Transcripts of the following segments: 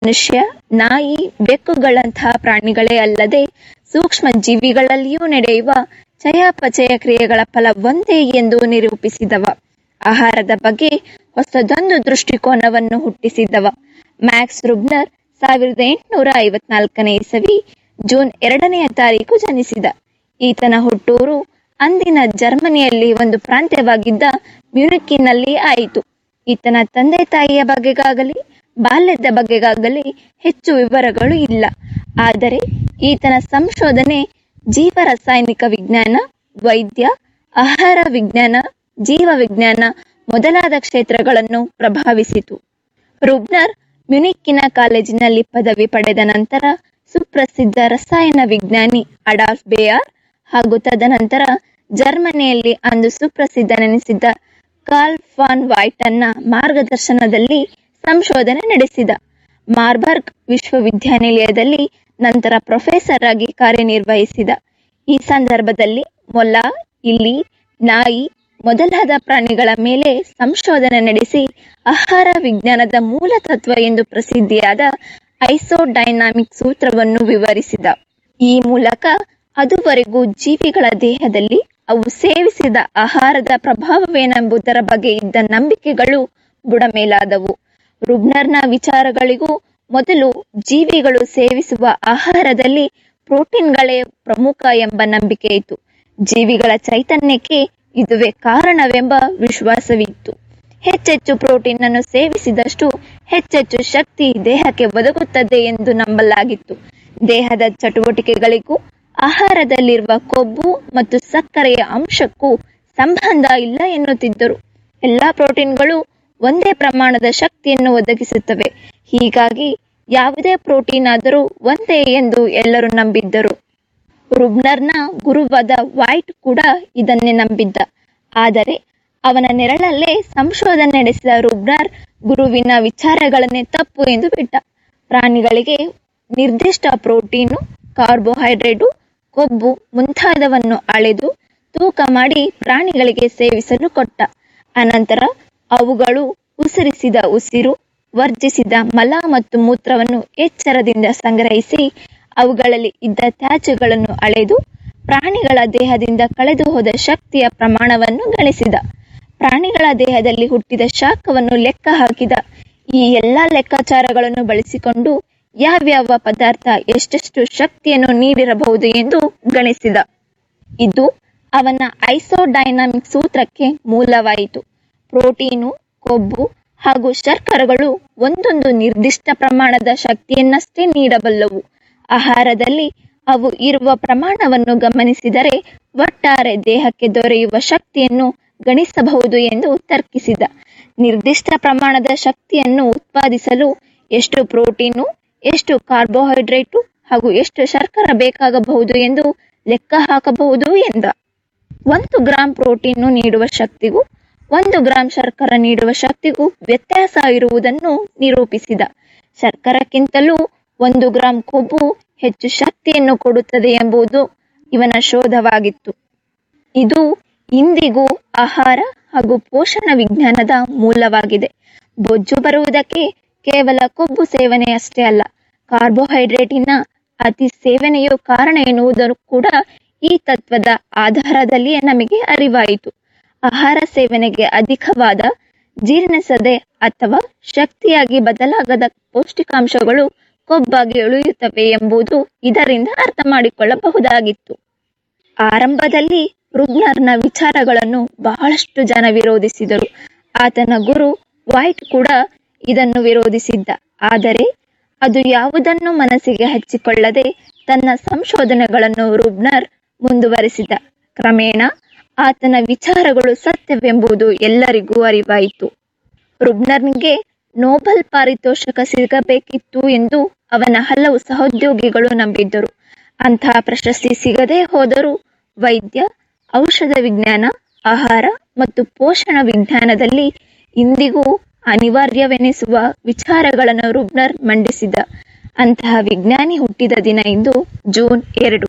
ಮನುಷ್ಯ ನಾಯಿ ಬೆಕ್ಕುಗಳಂತಹ ಪ್ರಾಣಿಗಳೇ ಅಲ್ಲದೆ ಸೂಕ್ಷ್ಮ ಜೀವಿಗಳಲ್ಲಿಯೂ ನಡೆಯುವ ಚಯಾಪಚಯ ಕ್ರಿಯೆಗಳ ಫಲ ಒಂದೇ ಎಂದು ನಿರೂಪಿಸಿದವ ಆಹಾರದ ಬಗ್ಗೆ ಹೊಸದೊಂದು ದೃಷ್ಟಿಕೋನವನ್ನು ಹುಟ್ಟಿಸಿದವ ಮ್ಯಾಕ್ಸ್ ರುಬ್ನರ್ ಸಾವಿರದ ಎಂಟುನೂರ ಐವತ್ನಾಲ್ಕನೇ ಇಸವಿ ಜೂನ್ ಎರಡನೆಯ ತಾರೀಕು ಜನಿಸಿದ ಈತನ ಹುಟ್ಟೂರು ಅಂದಿನ ಜರ್ಮನಿಯಲ್ಲಿ ಒಂದು ಪ್ರಾಂತ್ಯವಾಗಿದ್ದ ಮ್ಯೂನಿಕ್ಕಿನಲ್ಲಿ ಆಯಿತು ಈತನ ತಂದೆ ತಾಯಿಯ ಬಗೆಗಾಗಲಿ ಬಾಲ್ಯದ ಬಗೆಗಾಗಲಿ ಹೆಚ್ಚು ವಿವರಗಳು ಇಲ್ಲ ಆದರೆ ಈತನ ಸಂಶೋಧನೆ ಜೀವ ರಾಸಾಯನಿಕ ವಿಜ್ಞಾನ ವೈದ್ಯ ಆಹಾರ ವಿಜ್ಞಾನ ಜೀವ ವಿಜ್ಞಾನ ಮೊದಲಾದ ಕ್ಷೇತ್ರಗಳನ್ನು ಪ್ರಭಾವಿಸಿತು ರುಬ್ನರ್ ಮ್ಯುನಿಕ್ಕಿನ ಕಾಲೇಜಿನಲ್ಲಿ ಪದವಿ ಪಡೆದ ನಂತರ ಸುಪ್ರಸಿದ್ಧ ರಸಾಯನ ವಿಜ್ಞಾನಿ ಅಡಾಲ್ಫ್ ಬೇಯಾರ್ ಹಾಗೂ ತದನಂತರ ಜರ್ಮನಿಯಲ್ಲಿ ಅಂದು ಸುಪ್ರಸಿದ್ಧನೆನಿಸಿದ್ದ ಕಾರ್ಲ್ ಫಾನ್ ವೈಟನ್ನ ಮಾರ್ಗದರ್ಶನದಲ್ಲಿ ಸಂಶೋಧನೆ ನಡೆಸಿದ ಮಾರ್ಬರ್ಗ್ ವಿಶ್ವವಿದ್ಯಾನಿಲಯದಲ್ಲಿ ನಂತರ ಪ್ರೊಫೆಸರ್ ಆಗಿ ಕಾರ್ಯನಿರ್ವಹಿಸಿದ ಈ ಸಂದರ್ಭದಲ್ಲಿ ಮೊಲ ಇಲಿ ನಾಯಿ ಮೊದಲಾದ ಪ್ರಾಣಿಗಳ ಮೇಲೆ ಸಂಶೋಧನೆ ನಡೆಸಿ ಆಹಾರ ವಿಜ್ಞಾನದ ಮೂಲ ತತ್ವ ಎಂದು ಪ್ರಸಿದ್ಧಿಯಾದ ಐಸೋಡೈನಾಮಿಕ್ ಸೂತ್ರವನ್ನು ವಿವರಿಸಿದ ಈ ಮೂಲಕ ಅದುವರೆಗೂ ಜೀವಿಗಳ ದೇಹದಲ್ಲಿ ಅವು ಸೇವಿಸಿದ ಆಹಾರದ ಪ್ರಭಾವವೇನೆಂಬುದರ ಬಗ್ಗೆ ಇದ್ದ ನಂಬಿಕೆಗಳು ಬುಡಮೇಲಾದವು ರುಬ್ನರ್ನ ವಿಚಾರಗಳಿಗೂ ಮೊದಲು ಜೀವಿಗಳು ಸೇವಿಸುವ ಆಹಾರದಲ್ಲಿ ಪ್ರೋಟೀನ್ಗಳೇ ಪ್ರಮುಖ ಎಂಬ ನಂಬಿಕೆ ಇತ್ತು ಜೀವಿಗಳ ಚೈತನ್ಯಕ್ಕೆ ಇದುವೇ ಕಾರಣವೆಂಬ ವಿಶ್ವಾಸವಿತ್ತು ಹೆಚ್ಚೆಚ್ಚು ಪ್ರೋಟೀನ್ ಅನ್ನು ಸೇವಿಸಿದಷ್ಟು ಹೆಚ್ಚೆಚ್ಚು ಶಕ್ತಿ ದೇಹಕ್ಕೆ ಒದಗುತ್ತದೆ ಎಂದು ನಂಬಲಾಗಿತ್ತು ದೇಹದ ಚಟುವಟಿಕೆಗಳಿಗೂ ಆಹಾರದಲ್ಲಿರುವ ಕೊಬ್ಬು ಮತ್ತು ಸಕ್ಕರೆಯ ಅಂಶಕ್ಕೂ ಸಂಬಂಧ ಇಲ್ಲ ಎನ್ನುತ್ತಿದ್ದರು ಎಲ್ಲಾ ಪ್ರೋಟೀನ್ಗಳು ಒಂದೇ ಪ್ರಮಾಣದ ಶಕ್ತಿಯನ್ನು ಒದಗಿಸುತ್ತವೆ ಹೀಗಾಗಿ ಯಾವುದೇ ಪ್ರೋಟೀನ್ ಆದರೂ ಒಂದೇ ಎಂದು ಎಲ್ಲರೂ ನಂಬಿದ್ದರು ರುಬ್ನರ್ನ ಗುರುವಾದ ವೈಟ್ ಕೂಡ ಇದನ್ನೇ ನಂಬಿದ್ದ ಆದರೆ ಅವನ ನೆರಳಲ್ಲೇ ಸಂಶೋಧನೆ ನಡೆಸಿದ ರುಬ್ನರ್ ಗುರುವಿನ ವಿಚಾರಗಳನ್ನೇ ತಪ್ಪು ಎಂದು ಬಿಟ್ಟ ಪ್ರಾಣಿಗಳಿಗೆ ನಿರ್ದಿಷ್ಟ ಪ್ರೋಟೀನು ಕಾರ್ಬೋಹೈಡ್ರೇಟು ಕೊಬ್ಬು ಮುಂತಾದವನ್ನು ಅಳೆದು ತೂಕ ಮಾಡಿ ಪ್ರಾಣಿಗಳಿಗೆ ಸೇವಿಸಲು ಕೊಟ್ಟ ಅನಂತರ ಅವುಗಳು ಉಸಿರಿಸಿದ ಉಸಿರು ವರ್ಜಿಸಿದ ಮಲ ಮತ್ತು ಮೂತ್ರವನ್ನು ಎಚ್ಚರದಿಂದ ಸಂಗ್ರಹಿಸಿ ಅವುಗಳಲ್ಲಿ ಇದ್ದ ತ್ಯಾಜ್ಯಗಳನ್ನು ಅಳೆದು ಪ್ರಾಣಿಗಳ ದೇಹದಿಂದ ಕಳೆದು ಹೋದ ಶಕ್ತಿಯ ಪ್ರಮಾಣವನ್ನು ಗಣಿಸಿದ ಪ್ರಾಣಿಗಳ ದೇಹದಲ್ಲಿ ಹುಟ್ಟಿದ ಶಾಖವನ್ನು ಲೆಕ್ಕ ಹಾಕಿದ ಈ ಎಲ್ಲಾ ಲೆಕ್ಕಾಚಾರಗಳನ್ನು ಬಳಸಿಕೊಂಡು ಯಾವ್ಯಾವ ಪದಾರ್ಥ ಎಷ್ಟೆಷ್ಟು ಶಕ್ತಿಯನ್ನು ನೀಡಿರಬಹುದು ಎಂದು ಗಣಿಸಿದ ಇದು ಅವನ ಐಸೋಡೈನಾಮಿಕ್ ಸೂತ್ರಕ್ಕೆ ಮೂಲವಾಯಿತು ಪ್ರೋಟೀನು ಕೊಬ್ಬು ಹಾಗೂ ಶರ್ಕರಗಳು ಒಂದೊಂದು ನಿರ್ದಿಷ್ಟ ಪ್ರಮಾಣದ ಶಕ್ತಿಯನ್ನಷ್ಟೇ ನೀಡಬಲ್ಲವು ಆಹಾರದಲ್ಲಿ ಅವು ಇರುವ ಪ್ರಮಾಣವನ್ನು ಗಮನಿಸಿದರೆ ಒಟ್ಟಾರೆ ದೇಹಕ್ಕೆ ದೊರೆಯುವ ಶಕ್ತಿಯನ್ನು ಗಣಿಸಬಹುದು ಎಂದು ತರ್ಕಿಸಿದ ನಿರ್ದಿಷ್ಟ ಪ್ರಮಾಣದ ಶಕ್ತಿಯನ್ನು ಉತ್ಪಾದಿಸಲು ಎಷ್ಟು ಪ್ರೋಟೀನು ಎಷ್ಟು ಕಾರ್ಬೋಹೈಡ್ರೇಟು ಹಾಗೂ ಎಷ್ಟು ಶರ್ಕರ ಬೇಕಾಗಬಹುದು ಎಂದು ಲೆಕ್ಕ ಹಾಕಬಹುದು ಎಂದ ಒಂದು ಗ್ರಾಂ ಪ್ರೋಟೀನು ನೀಡುವ ಶಕ್ತಿಗೂ ಒಂದು ಗ್ರಾಂ ಶರ್ಕರ ನೀಡುವ ಶಕ್ತಿಗೂ ವ್ಯತ್ಯಾಸ ಇರುವುದನ್ನು ನಿರೂಪಿಸಿದ ಶರ್ಕರಕ್ಕಿಂತಲೂ ಒಂದು ಗ್ರಾಂ ಕೊಬ್ಬು ಹೆಚ್ಚು ಶಕ್ತಿಯನ್ನು ಕೊಡುತ್ತದೆ ಎಂಬುದು ಇವನ ಶೋಧವಾಗಿತ್ತು ಇದು ಇಂದಿಗೂ ಆಹಾರ ಹಾಗೂ ಪೋಷಣ ವಿಜ್ಞಾನದ ಮೂಲವಾಗಿದೆ ಬೊಜ್ಜು ಬರುವುದಕ್ಕೆ ಕೇವಲ ಕೊಬ್ಬು ಸೇವನೆ ಅಷ್ಟೇ ಅಲ್ಲ ಕಾರ್ಬೋಹೈಡ್ರೇಟಿನ ಅತಿ ಸೇವನೆಯು ಕಾರಣ ಎನ್ನುವುದನ್ನು ಕೂಡ ಈ ತತ್ವದ ಆಧಾರದಲ್ಲಿಯೇ ನಮಗೆ ಅರಿವಾಯಿತು ಆಹಾರ ಸೇವನೆಗೆ ಅಧಿಕವಾದ ಜೀರ್ಣಿಸದೆ ಅಥವಾ ಶಕ್ತಿಯಾಗಿ ಬದಲಾಗದ ಪೌಷ್ಟಿಕಾಂಶಗಳು ಕೊಬ್ಬಾಗಿ ಉಳಿಯುತ್ತವೆ ಎಂಬುದು ಇದರಿಂದ ಅರ್ಥ ಮಾಡಿಕೊಳ್ಳಬಹುದಾಗಿತ್ತು ಆರಂಭದಲ್ಲಿ ರುಗ್ನರ್ನ ವಿಚಾರಗಳನ್ನು ಬಹಳಷ್ಟು ಜನ ವಿರೋಧಿಸಿದರು ಆತನ ಗುರು ವೈಟ್ ಕೂಡ ಇದನ್ನು ವಿರೋಧಿಸಿದ್ದ ಆದರೆ ಅದು ಯಾವುದನ್ನು ಮನಸ್ಸಿಗೆ ಹಚ್ಚಿಕೊಳ್ಳದೆ ತನ್ನ ಸಂಶೋಧನೆಗಳನ್ನು ರುಬ್ನರ್ ಮುಂದುವರೆಸಿದ ಕ್ರಮೇಣ ಆತನ ವಿಚಾರಗಳು ಸತ್ಯವೆಂಬುದು ಎಲ್ಲರಿಗೂ ಅರಿವಾಯಿತು ರುಬ್ನರ್ನಿಗೆ ನೋಬೆಲ್ ಪಾರಿತೋಷಕ ಸಿಗಬೇಕಿತ್ತು ಎಂದು ಅವನ ಹಲವು ಸಹೋದ್ಯೋಗಿಗಳು ನಂಬಿದ್ದರು ಅಂತಹ ಪ್ರಶಸ್ತಿ ಸಿಗದೇ ಹೋದರೂ ವೈದ್ಯ ಔಷಧ ವಿಜ್ಞಾನ ಆಹಾರ ಮತ್ತು ಪೋಷಣ ವಿಜ್ಞಾನದಲ್ಲಿ ಇಂದಿಗೂ ಅನಿವಾರ್ಯವೆನಿಸುವ ವಿಚಾರಗಳನ್ನು ರುಬ್ನರ್ ಮಂಡಿಸಿದ ಅಂತಹ ವಿಜ್ಞಾನಿ ಹುಟ್ಟಿದ ದಿನ ಇಂದು ಜೂನ್ ಎರಡು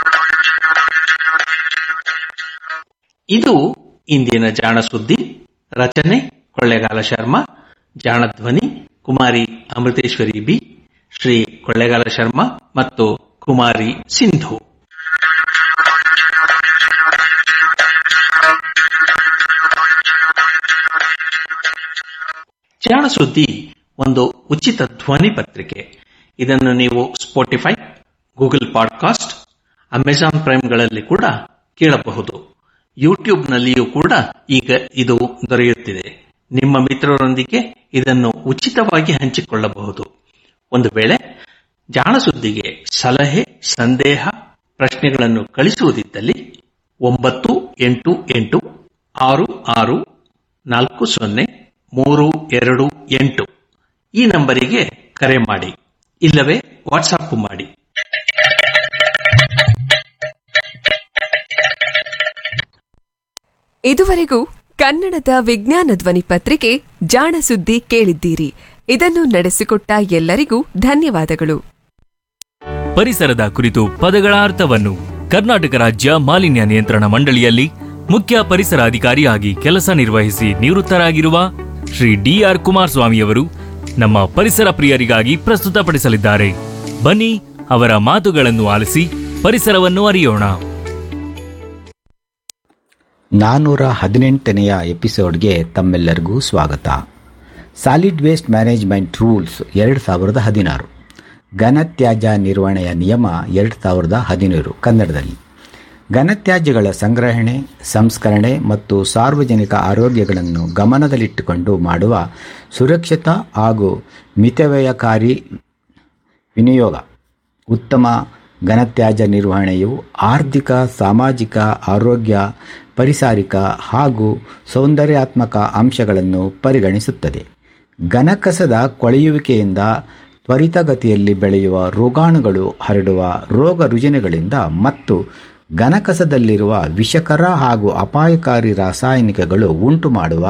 ಇದು ಇಂದಿನ ಜಾಣ ಸುದ್ದಿ ರಚನೆ ಕೊಳ್ಳೇಗಾಲ ಶರ್ಮಾ ಜಾಣಧ್ವನಿ ಕುಮಾರಿ ಅಮೃತೇಶ್ವರಿ ಬಿ ಶ್ರೀ ಕೊಳ್ಳೇಗಾಲ ಶರ್ಮಾ ಮತ್ತು ಕುಮಾರಿ ಸಿಂಧು ಜಾಣ ಸುದ್ದಿ ಒಂದು ಉಚಿತ ಧ್ವನಿ ಪತ್ರಿಕೆ ಇದನ್ನು ನೀವು ಸ್ಪೋಟಿಫೈ ಗೂಗಲ್ ಪಾಡ್ಕಾಸ್ಟ್ ಅಮೆಜಾನ್ ಪ್ರೈಮ್ಗಳಲ್ಲಿ ಕೂಡ ಕೇಳಬಹುದು ಯೂಟ್ಯೂಬ್ನಲ್ಲಿಯೂ ಕೂಡ ಈಗ ಇದು ದೊರೆಯುತ್ತಿದೆ ನಿಮ್ಮ ಮಿತ್ರರೊಂದಿಗೆ ಇದನ್ನು ಉಚಿತವಾಗಿ ಹಂಚಿಕೊಳ್ಳಬಹುದು ಒಂದು ವೇಳೆ ಜಾಣ ಸುದ್ದಿಗೆ ಸಲಹೆ ಸಂದೇಹ ಪ್ರಶ್ನೆಗಳನ್ನು ಕಳಿಸುವುದಿದ್ದಲ್ಲಿ ಒಂಬತ್ತು ಎಂಟು ಎಂಟು ಆರು ಆರು ನಾಲ್ಕು ಸೊನ್ನೆ ಮೂರು ಎರಡು ಎಂಟು ಈ ನಂಬರಿಗೆ ಕರೆ ಮಾಡಿ ಇಲ್ಲವೇ ವಾಟ್ಸಪ್ ಮಾಡಿ ಇದುವರೆಗೂ ಕನ್ನಡದ ವಿಜ್ಞಾನ ಧ್ವನಿ ಪತ್ರಿಕೆ ಜಾಣ ಸುದ್ದಿ ಕೇಳಿದ್ದೀರಿ ಇದನ್ನು ನಡೆಸಿಕೊಟ್ಟ ಎಲ್ಲರಿಗೂ ಧನ್ಯವಾದಗಳು ಪರಿಸರದ ಕುರಿತು ಪದಗಳ ಅರ್ಥವನ್ನು ಕರ್ನಾಟಕ ರಾಜ್ಯ ಮಾಲಿನ್ಯ ನಿಯಂತ್ರಣ ಮಂಡಳಿಯಲ್ಲಿ ಮುಖ್ಯ ಪರಿಸರ ಅಧಿಕಾರಿಯಾಗಿ ಕೆಲಸ ನಿರ್ವಹಿಸಿ ನಿವೃತ್ತರಾಗಿರುವ ಶ್ರೀ ಡಿಆರ್ ಕುಮಾರಸ್ವಾಮಿಯವರು ನಮ್ಮ ಪರಿಸರ ಪ್ರಿಯರಿಗಾಗಿ ಪ್ರಸ್ತುತಪಡಿಸಲಿದ್ದಾರೆ ಬನ್ನಿ ಅವರ ಮಾತುಗಳನ್ನು ಆಲಿಸಿ ಪರಿಸರವನ್ನು ಅರಿಯೋಣ ನಾನ್ನೂರ ಹದಿನೆಂಟನೆಯ ಎಪಿಸೋಡ್ಗೆ ತಮ್ಮೆಲ್ಲರಿಗೂ ಸ್ವಾಗತ ಸಾಲಿಡ್ ವೇಸ್ಟ್ ಮ್ಯಾನೇಜ್ಮೆಂಟ್ ರೂಲ್ಸ್ ಎರಡು ಸಾವಿರದ ಹದಿನಾರು ಘನತ್ಯಾಜ್ಯ ನಿರ್ವಹಣೆಯ ನಿಯಮ ಎರಡು ಸಾವಿರದ ಹದಿನೇಳು ಕನ್ನಡದಲ್ಲಿ ಘನತ್ಯಾಜ್ಯಗಳ ಸಂಗ್ರಹಣೆ ಸಂಸ್ಕರಣೆ ಮತ್ತು ಸಾರ್ವಜನಿಕ ಆರೋಗ್ಯಗಳನ್ನು ಗಮನದಲ್ಲಿಟ್ಟುಕೊಂಡು ಮಾಡುವ ಸುರಕ್ಷಿತ ಹಾಗೂ ಮಿತವ್ಯಯಕಾರಿ ವಿನಿಯೋಗ ಉತ್ತಮ ಘನತ್ಯಾಜ್ಯ ನಿರ್ವಹಣೆಯು ಆರ್ಥಿಕ ಸಾಮಾಜಿಕ ಆರೋಗ್ಯ ಪರಿಸಾರಿಕ ಹಾಗೂ ಸೌಂದರ್ಯಾತ್ಮಕ ಅಂಶಗಳನ್ನು ಪರಿಗಣಿಸುತ್ತದೆ ಘನಕಸದ ಕೊಳೆಯುವಿಕೆಯಿಂದ ತ್ವರಿತಗತಿಯಲ್ಲಿ ಬೆಳೆಯುವ ರೋಗಾಣುಗಳು ಹರಡುವ ರೋಗ ರುಜಿನಗಳಿಂದ ಮತ್ತು ಘನಕಸದಲ್ಲಿರುವ ವಿಷಕರ ಹಾಗೂ ಅಪಾಯಕಾರಿ ರಾಸಾಯನಿಕಗಳು ಉಂಟು ಮಾಡುವ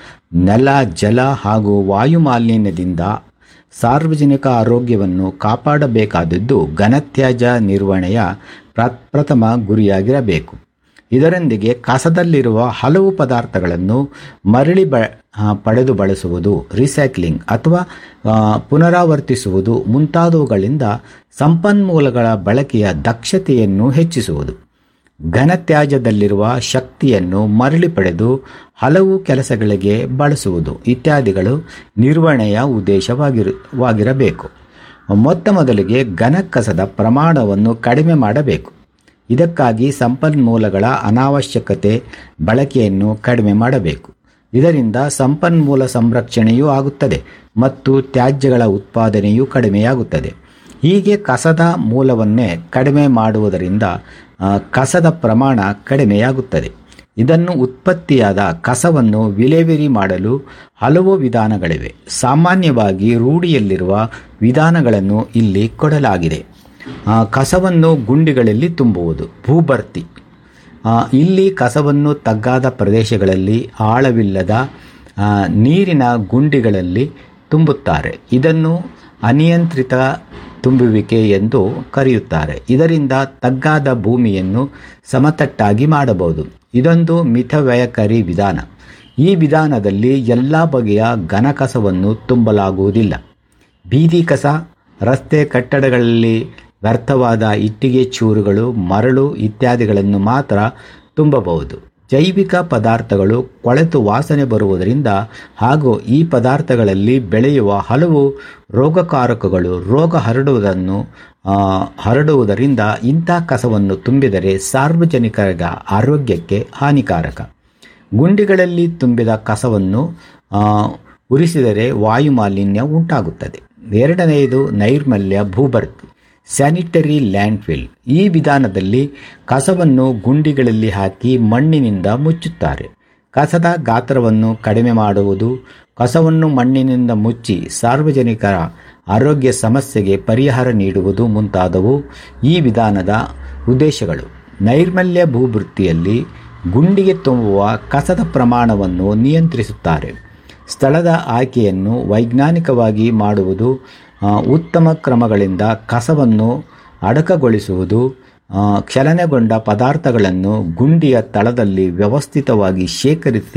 ನೆಲ ಜಲ ಹಾಗೂ ವಾಯು ಮಾಲಿನ್ಯದಿಂದ ಸಾರ್ವಜನಿಕ ಆರೋಗ್ಯವನ್ನು ಕಾಪಾಡಬೇಕಾದದ್ದು ಘನತ್ಯಾಜ್ಯ ನಿರ್ವಹಣೆಯ ಪ್ರ- ಪ್ರಥಮ ಗುರಿಯಾಗಿರಬೇಕು ಇದರೊಂದಿಗೆ ಕಸದಲ್ಲಿರುವ ಹಲವು ಪದಾರ್ಥಗಳನ್ನು ಮರಳಿ ಬ ಆ, ಪಡೆದು ಬಳಸುವುದು ರಿಸೈಕ್ಲಿಂಗ್ ಅಥವಾ ಆ, ಪುನರಾವರ್ತಿಸುವುದು ಮುಂತಾದವುಗಳಿಂದ ಸಂಪನ್ಮೂಲಗಳ ಬಳಕೆಯ ದಕ್ಷತೆಯನ್ನು ಹೆಚ್ಚಿಸುವುದು ಘನತ್ಯಾಜ್ಯದಲ್ಲಿರುವ ಶಕ್ತಿಯನ್ನು ಮರಳಿ ಪಡೆದು ಹಲವು ಕೆಲಸಗಳಿಗೆ ಬಳಸುವುದು ಇತ್ಯಾದಿಗಳು ನಿರ್ವಹಣೆಯ ಉದ್ದೇಶವಾಗಿರಬೇಕು ಮೊತ್ತ ಮೊದಲಿಗೆ ಘನಕಸದ ಪ್ರಮಾಣವನ್ನು ಕಡಿಮೆ ಮಾಡಬೇಕು ಇದಕ್ಕಾಗಿ ಸಂಪನ್ಮೂಲಗಳ ಅನಾವಶ್ಯಕತೆ ಬಳಕೆಯನ್ನು ಕಡಿಮೆ ಮಾಡಬೇಕು ಇದರಿಂದ ಸಂಪನ್ಮೂಲ ಸಂರಕ್ಷಣೆಯೂ ಆಗುತ್ತದೆ ಮತ್ತು ತ್ಯಾಜ್ಯಗಳ ಉತ್ಪಾದನೆಯೂ ಕಡಿಮೆಯಾಗುತ್ತದೆ ಹೀಗೆ ಕಸದ ಮೂಲವನ್ನೇ ಕಡಿಮೆ ಮಾಡುವುದರಿಂದ ಆ, ಕಸದ ಪ್ರಮಾಣ ಕಡಿಮೆಯಾಗುತ್ತದೆ ಇದನ್ನು ಉತ್ಪತ್ತಿಯಾದ ಕಸವನ್ನು ವಿಲೇವಾರಿ ಮಾಡಲು ಹಲವು ವಿಧಾನಗಳಿವೆ ಸಾಮಾನ್ಯವಾಗಿ ರೂಢಿಯಲ್ಲಿರುವ ವಿಧಾನಗಳನ್ನು ಇಲ್ಲಿ ಕೊಡಲಾಗಿದೆ ಆ, ಕಸವನ್ನು ಗುಂಡಿಗಳಲ್ಲಿ ತುಂಬುವುದು ಭೂಭರ್ತಿ ಆ, ಇಲ್ಲಿ ಕಸವನ್ನು ತಗ್ಗಾದ ಪ್ರದೇಶಗಳಲ್ಲಿ ಆಳವಿಲ್ಲದ ಆ, ನೀರಿನ ಗುಂಡಿಗಳಲ್ಲಿ ತುಂಬುತ್ತಾರೆ ಇದನ್ನು ಅನಿಯಂತ್ರಿತ ತುಂಬುವಿಕೆ ಎಂದು ಕರೆಯುತ್ತಾರೆ ಇದರಿಂದ ತಗ್ಗಾದ ಭೂಮಿಯನ್ನು ಸಮತಟ್ಟಾಗಿ ಮಾಡಬಹುದು ಇದೊಂದು ಮಿತವ್ಯಯಕಾರಿ ವಿಧಾನ ಈ ವಿಧಾನದಲ್ಲಿ ಎಲ್ಲ ಬಗೆಯ ಘನಕಸವನ್ನು ತುಂಬಲಾಗುವುದಿಲ್ಲ ಬೀದಿ ಕಸ ರಸ್ತೆ ಕಟ್ಟಡಗಳಲ್ಲಿ ವ್ಯರ್ಥವಾದ ಇಟ್ಟಿಗೆ ಚೂರುಗಳು ಮರಳು ಇತ್ಯಾದಿಗಳನ್ನು ಮಾತ್ರ ತುಂಬಬಹುದು ಜೈವಿಕ ಪದಾರ್ಥಗಳು ಕೊಳೆತು ವಾಸನೆ ಬರುವುದರಿಂದ ಹಾಗೂ ಈ ಪದಾರ್ಥಗಳಲ್ಲಿ ಬೆಳೆಯುವ ಹಲವು ರೋಗಕಾರಕಗಳು ರೋಗ ಹರಡುವುದನ್ನು ಆ, ಹರಡುವುದರಿಂದ ಇಂಥ ಕಸವನ್ನು ತುಂಬಿದರೆ ಸಾರ್ವಜನಿಕರ ಆರೋಗ್ಯಕ್ಕೆ ಹಾನಿಕಾರಕ ಗುಂಡಿಗಳಲ್ಲಿ ತುಂಬಿದ ಕಸವನ್ನು ಆ, ಉರಿಸಿದರೆ ವಾಯು ಮಾಲಿನ್ಯ ಉಂಟಾಗುತ್ತದೆ ಎರಡನೆಯದು ನೈರ್ಮಲ್ಯ ಭೂಭರ್ತಿ ಸ್ಯಾನಿಟರಿ ಲ್ಯಾಂಡ್ಫಿಲ್ ಈ ವಿಧಾನದಲ್ಲಿ ಕಸವನ್ನು ಗುಂಡಿಗಳಲ್ಲಿ ಹಾಕಿ ಮಣ್ಣಿನಿಂದ ಮುಚ್ಚುತ್ತಾರೆ ಕಸದ ಗಾತ್ರವನ್ನು ಕಡಿಮೆ ಮಾಡುವುದು ಕಸವನ್ನು ಮಣ್ಣಿನಿಂದ ಮುಚ್ಚಿ ಸಾರ್ವಜನಿಕರ ಆರೋಗ್ಯ ಸಮಸ್ಯೆಗೆ ಪರಿಹಾರ ನೀಡುವುದು ಮುಂತಾದವು ಈ ವಿಧಾನದ ಉದ್ದೇಶಗಳು ನೈರ್ಮಲ್ಯ ಭೂವೃತ್ತಿಯಲ್ಲಿ ಗುಂಡಿಗೆ ತುಂಬುವ ಕಸದ ಪ್ರಮಾಣವನ್ನು ನಿಯಂತ್ರಿಸುತ್ತಾರೆ ಸ್ಥಳದ ಆಯ್ಕೆಯನ್ನು ವೈಜ್ಞಾನಿಕವಾಗಿ ಮಾಡುವುದು ಆ, ಉತ್ತಮ ಕ್ರಮಗಳಿಂದ ಕಸವನ್ನು ಅಡಕಗೊಳಿಸುವುದು ಆ, ಕ್ಷಲನೆಗೊಂಡ ಪದಾರ್ಥಗಳನ್ನು ಗುಂಡಿಯ ತಳದಲ್ಲಿ ವ್ಯವಸ್ಥಿತವಾಗಿ ಶೇಖರಿಸಿ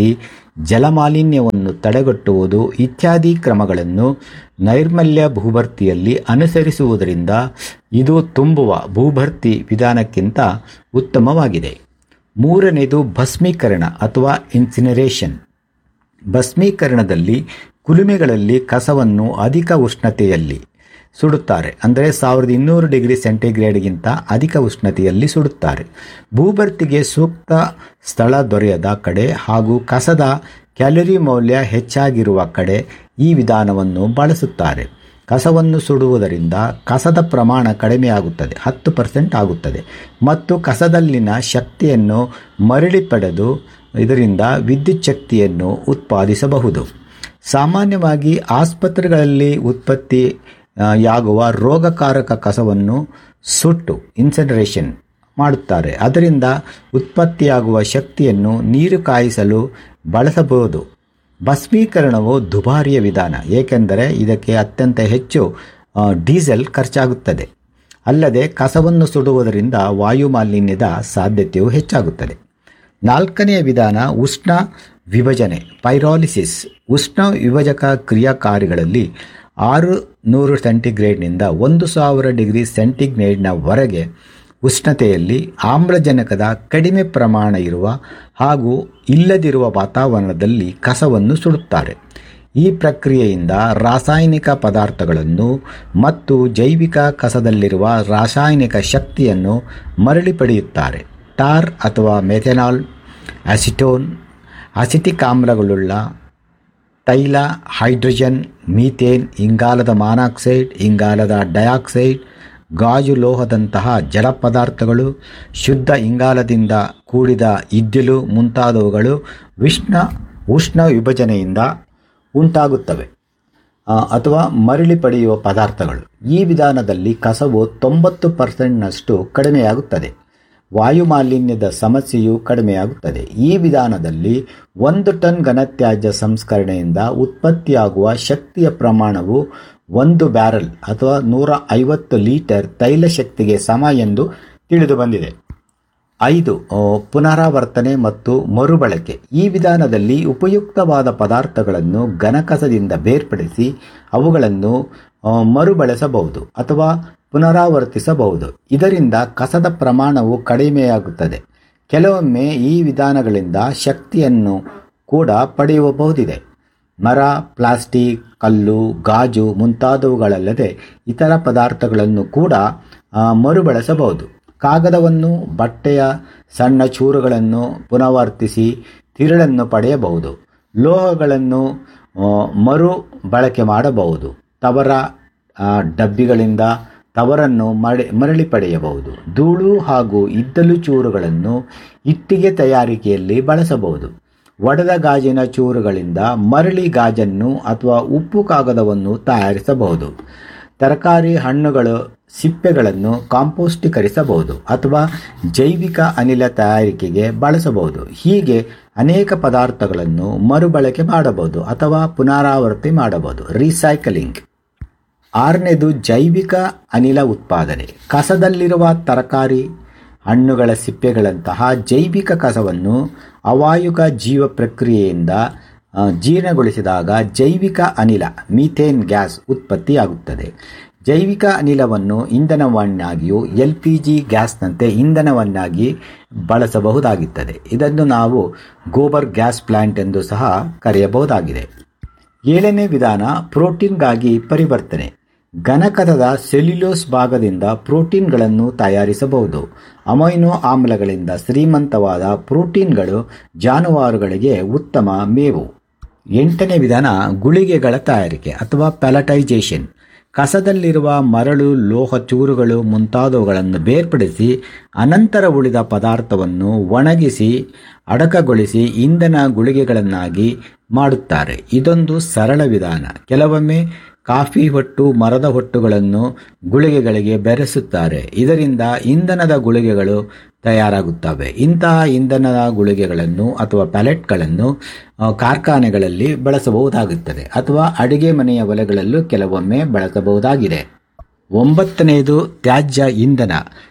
ಜಲಮಾಲಿನ್ಯವನ್ನು ತಡೆಗಟ್ಟುವುದು ಇತ್ಯಾದಿ ಕ್ರಮಗಳನ್ನು ನೈರ್ಮಲ್ಯ ಭೂಭರ್ತಿಯಲ್ಲಿ ಅನುಸರಿಸುವುದರಿಂದ ಇದು ತುಂಬುವ ಭೂಭರ್ತಿ ವಿಧಾನಕ್ಕಿಂತ ಉತ್ತಮವಾಗಿದೆ ಮೂರನೇದು ಭಸ್ಮೀಕರಣ ಅಥವಾ ಇನ್ಸಿನರೇಷನ್ ಭಸ್ಮೀಕರಣದಲ್ಲಿ ಕುಲುಮೆಗಳಲ್ಲಿ ಕಸವನ್ನು ಅಧಿಕ ಉಷ್ಣತೆಯಲ್ಲಿ ಸುಡುತ್ತಾರೆ ಅಂದರೆ ಸಾವಿರದ ಇನ್ನೂರು ಡಿಗ್ರಿ ಸೆಂಟಿಗ್ರೇಡ್ಗಿಂತ ಅಧಿಕ ಉಷ್ಣತೆಯಲ್ಲಿ ಸುಡುತ್ತಾರೆ ಭೂಭರ್ತಿಗೆ ಸೂಕ್ತ ಸ್ಥಳ ದೊರೆಯದ ಕಡೆ ಹಾಗೂ ಕಸದ ಕ್ಯಾಲರಿ ಮೌಲ್ಯ ಹೆಚ್ಚಾಗಿರುವ ಕಡೆ ಈ ವಿಧಾನವನ್ನು ಬಳಸುತ್ತಾರೆ ಕಸವನ್ನು ಸುಡುವುದರಿಂದ ಕಸದ ಪ್ರಮಾಣ ಕಡಿಮೆಯಾಗುತ್ತದೆ ಹತ್ತು ಪರ್ಸೆಂಟ್ ಆಗುತ್ತದೆ ಮತ್ತು ಕಸದಲ್ಲಿನ ಶಕ್ತಿಯನ್ನು ಮರಳಿ ಪಡೆದು ಇದರಿಂದ ವಿದ್ಯುತ್ ಶಕ್ತಿಯನ್ನು ಉತ್ಪಾದಿಸಬಹುದು ಸಾಮಾನ್ಯವಾಗಿ ಆಸ್ಪತ್ರೆಗಳಲ್ಲಿ ಉತ್ಪತ್ತಿ ಆ, ಯಾಗುವ ರೋಗಕಾರಕ ಕಸವನ್ನು ಸುಟ್ಟು ಇನ್ಸನರೇಷನ್ ಮಾಡುತ್ತಾರೆ ಅದರಿಂದ ಉತ್ಪತ್ತಿಯಾಗುವ ಶಕ್ತಿಯನ್ನು ನೀರು ಕಾಯಿಸಲು ಬಳಸಬಹುದು ಭಸ್ಮೀಕರಣವು ದುಬಾರಿಯ ವಿಧಾನ ಏಕೆಂದರೆ ಇದಕ್ಕೆ ಅತ್ಯಂತ ಹೆಚ್ಚು ಆ, ಡೀಸೆಲ್ ಖರ್ಚಾಗುತ್ತದೆ ಅಲ್ಲದೆ ಕಸವನ್ನು ಸುಡುವುದರಿಂದ ವಾಯು ಮಾಲಿನ್ಯದ ಸಾಧ್ಯತೆಯು ಹೆಚ್ಚಾಗುತ್ತದೆ ನಾಲ್ಕನೆಯ ವಿಧಾನ ಉಷ್ಣ ವಿಭಜನೆ ಪೈರಾಲಿಸಿಸ್ ಉಷ್ಣ ವಿಭಜಕ ಕ್ರಿಯಾಕಾರಿಗಳಲ್ಲಿ ಆರು ನೂರು ಸೆಂಟಿಗ್ರೇಡ್ನಿಂದ ಒಂದು ಸಾವಿರ ಡಿಗ್ರಿ ಸೆಂಟಿಗ್ರೇಡ್ನವರೆಗೆ ಉಷ್ಣತೆಯಲ್ಲಿ ಆಮ್ಲಜನಕದ ಕಡಿಮೆ ಪ್ರಮಾಣ ಇರುವ ಹಾಗೂ ಇಲ್ಲದಿರುವ ವಾತಾವರಣದಲ್ಲಿ ಕಸವನ್ನು ಸುಡುತ್ತಾರೆ ಈ ಪ್ರಕ್ರಿಯೆಯಿಂದ ರಾಸಾಯನಿಕ ಪದಾರ್ಥಗಳನ್ನು ಮತ್ತು ಜೈವಿಕ ಕಸದಲ್ಲಿರುವ ರಾಸಾಯನಿಕ ಶಕ್ತಿಯನ್ನು ಮರಳಿ ಪಡೆಯುತ್ತಾರೆ ಟಾರ್ ಅಥವಾ ಮೆಥೆನಾಲ್ ಅಸಿಟೋನ್ ಅಸಿಟಿಕ್ ಆಮ್ಲಗಳುಳ್ಳ ತೈಲ ಹೈಡ್ರೋಜನ್ ಮೀಥೇನ್ ಇಂಗಾಲದ ಮಾನಾಕ್ಸೈಡ್ ಇಂಗಾಲದ ಡೈಆಕ್ಸೈಡ್ ಗಾಜು ಲೋಹದಂತಹ ಜಲ ಪದಾರ್ಥಗಳು ಶುದ್ಧ ಇಂಗಾಲದಿಂದ ಕೂಡಿದ ಇದ್ದಿಲು ಮುಂತಾದವುಗಳು ವಿಷ್ಣ ಉಷ್ಣ ವಿಭಜನೆಯಿಂದ ಉಂಟಾಗುತ್ತವೆ ಆ, ಅಥವಾ ಮರಳಿ ಪಡೆಯುವ ಪದಾರ್ಥಗಳು ಈ ವಿಧಾನದಲ್ಲಿ ಕಸವು ತೊಂಬತ್ತು ಪರ್ಸೆಂಟ್ನಷ್ಟು ಕಡಿಮೆಯಾಗುತ್ತದೆ ವಾಯು ಮಾಲಿನ್ಯದ ಸಮಸ್ಯೆಯು ಕಡಿಮೆಯಾಗುತ್ತದೆ ಈ ವಿಧಾನದಲ್ಲಿ ಒಂದು ಟನ್ ಘನತ್ಯಾಜ್ಯ ಸಂಸ್ಕರಣೆಯಿಂದ ಉತ್ಪತ್ತಿಯಾಗುವ ಶಕ್ತಿಯ ಪ್ರಮಾಣವು ಒಂದು ಬ್ಯಾರಲ್ ಅಥವಾ ನೂರ ಐವತ್ತು ಲೀಟರ್ ತೈಲ ಶಕ್ತಿಗೆ ಸಮ ಎಂದು ತಿಳಿದು ಬಂದಿದೆ ಐದು ಆ, ಪುನರಾವರ್ತನೆ ಮತ್ತು ಮರುಬಳಕೆ ಈ ವಿಧಾನದಲ್ಲಿ ಉಪಯುಕ್ತವಾದ ಪದಾರ್ಥಗಳನ್ನು ಘನಕಸದಿಂದ ಬೇರ್ಪಡಿಸಿ ಅವುಗಳನ್ನು ಆ, ಮರುಬಳಸಬಹುದು ಅಥವಾ ಪುನರಾವರ್ತಿಸಬಹುದು ಇದರಿಂದ ಕಸದ ಪ್ರಮಾಣವು ಕಡಿಮೆಯಾಗುತ್ತದೆ ಕೆಲವೊಮ್ಮೆ ಈ ವಿಧಾನಗಳಿಂದ ಶಕ್ತಿಯನ್ನು ಕೂಡ ಪಡೆಯಬಹುದಿದೆ ಮರ ಪ್ಲಾಸ್ಟಿಕ್ ಕಲ್ಲು ಗಾಜು ಮುಂತಾದವುಗಳಲ್ಲದೆ ಇತರ ಪದಾರ್ಥಗಳನ್ನು ಕೂಡ ಆ, ಮರುಬಳಸಬಹುದು ಕಾಗದವನ್ನು ಬಟ್ಟೆಯ ಸಣ್ಣ ಚೂರುಗಳನ್ನು ಪುನರಾವರ್ತಿಸಿ ತಿರುಳನ್ನು ಪಡೆಯಬಹುದು ಲೋಹಗಳನ್ನು ಆ, ಮರು ಬಳಕೆ ಮಾಡಬಹುದು ತವರ ಆ, ಡಬ್ಬಿಗಳಿಂದ ತವರನ್ನು ಮಳೆ ಮರಳಿ ಪಡೆಯಬಹುದು ಧೂಳು ಹಾಗೂ ಇದ್ದಲು ಚೂರುಗಳನ್ನು ಇಟ್ಟಿಗೆ ತಯಾರಿಕೆಯಲ್ಲಿ ಬಳಸಬಹುದು ಒಡೆದ ಗಾಜಿನ ಚೂರುಗಳಿಂದ ಮರಳಿ ಗಾಜನ್ನು ಅಥವಾ ಉಪ್ಪು ಕಾಗದವನ್ನು ತಯಾರಿಸಬಹುದು ತರಕಾರಿ ಹಣ್ಣುಗಳು ಸಿಪ್ಪೆಗಳನ್ನು ಕಾಂಪೋಸ್ಟೀಕರಿಸಬಹುದು ಅಥವಾ ಜೈವಿಕ ಅನಿಲ ತಯಾರಿಕೆಗೆ ಬಳಸಬಹುದು ಹೀಗೆ ಅನೇಕ ಪದಾರ್ಥಗಳನ್ನು ಮರುಬಳಕೆ ಮಾಡಬಹುದು ಅಥವಾ ಪುನರಾವರ್ತಿ ಮಾಡಬಹುದು ರೀಸೈಕಲಿಂಗ್ ಆರನೇದು ಜೈವಿಕ ಅನಿಲ ಉತ್ಪಾದನೆ ಕಸದಲ್ಲಿರುವ ತರಕಾರಿ ಹಣ್ಣುಗಳ ಸಿಪ್ಪೆಗಳಂತಹ ಜೈವಿಕ ಕಸವನ್ನು ಅವಾಯುಕ ಜೀವ ಪ್ರಕ್ರಿಯೆಯಿಂದ ಆ, ಜೀರ್ಣಗೊಳಿಸಿದಾಗ ಜೈವಿಕ ಅನಿಲ ಮೀಥೇನ್ ಗ್ಯಾಸ್ ಉತ್ಪತ್ತಿಯಾಗುತ್ತದೆ ಜೈವಿಕ ಅನಿಲವನ್ನು ಇಂಧನವನ್ನಾಗಿಯೂ ಎಲ್ ಪಿ ಜಿ ಗ್ಯಾಸ್ನಂತೆ ಇಂಧನವನ್ನಾಗಿ ಬಳಸಬಹುದಾಗುತ್ತದೆ ಇದನ್ನು ನಾವು ಗೋಬರ್ ಗ್ಯಾಸ್ ಪ್ಲಾಂಟ್ ಎಂದು ಸಹ ಕರೆಯಬಹುದಾಗಿದೆ ಏಳನೇ ವಿಧಾನ ಪ್ರೋಟೀನ್ಗಾಗಿ ಪರಿವರ್ತನೆ ಘನಕಥದ ಸೆಲ್ಯುಲೋಸ್ ಭಾಗದಿಂದ ಪ್ರೋಟೀನ್ಗಳನ್ನು ತಯಾರಿಸಬಹುದು ಅಮೈನೋ ಆಮ್ಲಗಳಿಂದ ಶ್ರೀಮಂತವಾದ ಪ್ರೋಟೀನ್ಗಳು ಜಾನುವಾರುಗಳಿಗೆ ಉತ್ತಮ ಮೇವು ಎಂಟನೇ ವಿಧಾನ ಗುಳಿಗೆಗಳ ತಯಾರಿಕೆ ಅಥವಾ ಪ್ಯಾಲಟೈಜೇಷನ್ ಕಸದಲ್ಲಿರುವ ಮರಳು ಲೋಹ ಚೂರುಗಳು ಮುಂತಾದವುಗಳನ್ನು ಬೇರ್ಪಡಿಸಿ ಅನಂತರ ಉಳಿದ ಪದಾರ್ಥವನ್ನು ಒಣಗಿಸಿ ಅಡಕಗೊಳಿಸಿ ಇಂಧನ ಗುಳಿಗೆಗಳನ್ನಾಗಿ ಮಾಡುತ್ತಾರೆ ಇದೊಂದು ಸರಳ ವಿಧಾನ ಕೆಲವೊಮ್ಮೆ ಕಾಫಿ ಹೊಟ್ಟು ಮರದ ಹೊಟ್ಟುಗಳನ್ನು ಗುಳಿಗೆಗಳಿಗೆ ಬೆರೆಸುತ್ತಾರೆ ಇದರಿಂದ ಇಂಧನದ ಗುಳಿಗೆಗಳು ತಯಾರಾಗುತ್ತವೆ ಇಂತಹ ಇಂಧನದ ಗುಳಿಗೆಗಳನ್ನು ಅಥವಾ ಪ್ಯಾಲೆಟ್ಗಳನ್ನು ಆ, ಕಾರ್ಖಾನೆಗಳಲ್ಲಿ ಬಳಸಬಹುದಾಗುತ್ತದೆ ಅಥವಾ ಅಡಿಗೆ ಮನೆಯ ಒಲೆಗಳಲ್ಲೂ ಕೆಲವೊಮ್ಮೆ ಬಳಸಬಹುದಾಗಿದೆ ಒಂಬತ್ತನೆಯದು ತ್ಯಾಜ್ಯ ಇಂಧನ